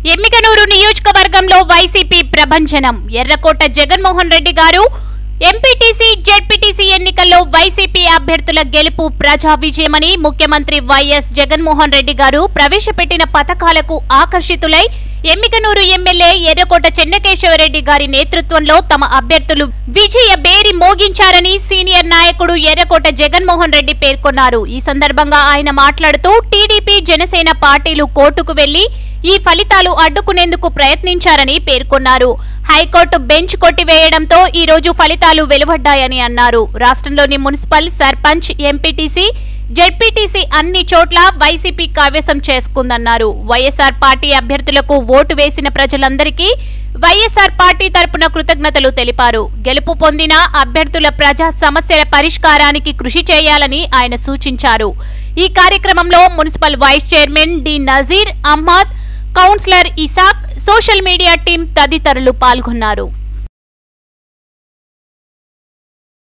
ఎమ్మిగనూరు నియోజకవర్గంలో వైసీపీ ప్రభంజనం ఎర్రకోట జగన్మోహన్ రెడ్డి గారు ఎంపీటీసీ జెడ్పీటీసీ ఎన్నికల్లో వైసీపీ అభ్యర్థుల గెలుపు ప్రజా విజయమని ముఖ్యమంత్రి వైఎస్ జగన్మోహన్ రెడ్డి గారు ప్రవేశపెట్టిన పథకాలకు ఆకర్షితులై ఎమ్మిగనూరు ఎమ్మెల్యే ఎర్రకోట చెన్నకేశవరెడ్డి గారి నేతృత్వంలో తమ అభ్యర్థులు విజయ బేరి మోగించారని సీనియర్ నాయకుడు ఎర్రకోట జగన్మోహన్ రెడ్డి పేర్కొన్నారు ఈ సందర్భంగా ఆయన మాట్లాడుతూ టీడీపీ జనసేన పార్టీలు కోర్టుకు వెళ్లి ఈ ఫలితాలు అడ్డుకునేందుకు ప్రయత్నించారని పేర్కొన్నారు హైకోర్టు బెంచ్ కొట్టివేయడంతో ఈ రోజు ఫలితాలు వెలువడ్డాయని అన్నారు రాష్ట్రంలోని మున్సిపల్ సర్పంచ్ ఎంపీటీసీ జెడ్పీటీసీ అన్ని చోట్ల వైసీపీ కైవసం చేసుకుందన్నారు వైఎస్ఆర్ పార్టీ అభ్యర్థులకు ఓటు వేసిన ప్రజలందరికీ వైఎస్ఆర్ పార్టీ తరపున కృతజ్ఞతలు తెలిపారు గెలుపు పొందిన అభ్యర్థుల ప్రజా సమస్యల పరిష్కారానికి కృషి చేయాలని ఆయన సూచించారు ఈ కార్యక్రమంలో municipal vice chairman D Nazeer Ahmed councillor Isaq social media team తదితరులు పాల్గొన్నారు